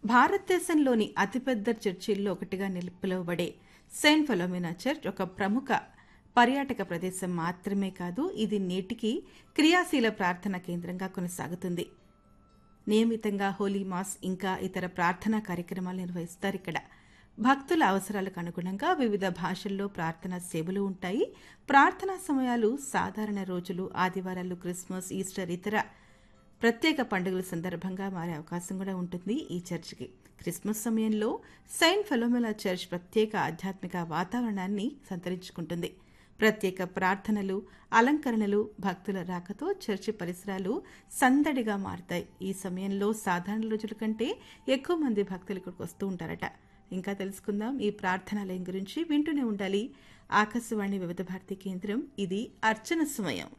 భారతదేశంలోని అతిపెద్ద చర్చిల్లో ఒకటిగా నిల్- పిలువబడే సెయింట్ ఫిలోమినా చర్చ్ ఒక ప్రముఖ పర్యాటక ప్రదేశం మాత్రమే కాదు ఇది నేటికి క్రియాశీల ప్రార్థన కేంద్రంగా కొనసాగుతుంది నియమితంగా హోలీ మాస్ ఇంకా ఇతర ప్రార్థనా కార్యక్రమాలు నిర్వహిస్తారు ఇక్కడ భక్తుల అవసరాలకు అనుగుణంగా వివిధ భాషల్లో ప్రార్థనా సేవలు ఉంటాయి ప్రార్థనా సమయాలు సాధారణ రోజులు ఆదివారాలు క్రిస్మస్ ఈస్టర్ ఇతర ప్రత్యేక పండుగల సందర్భంగా మారే అవకాశం కూడా ఉంటుంది ఈ చర్చికి క్రిస్మస్ సమయంలో సెయింట్ ఫెలోమిలా చర్చ్ ప్రత్యేక ఆధ్యాత్మిక వాతావరణాన్ని సంతరించుకుంటుంది ప్రత్యేక ప్రార్థనలు అలంకరణలు భక్తుల రాకతో చర్చి పరిసరాలు సందడిగా మారుతాయి ఈ సమయంలో సాధారణ రోజుల కంటే ఎక్కువ మంది భక్తులు ఇక్కడికి వస్తూ ఉంటారట ఇంకా తెలుసుకుందాం ఈ ప్రార్థనాలయం గురించి వింటూనే ఉండాలి ఆకాశవాణి వివిధ భారతి కేంద్రం ఇది అర్చన సమయం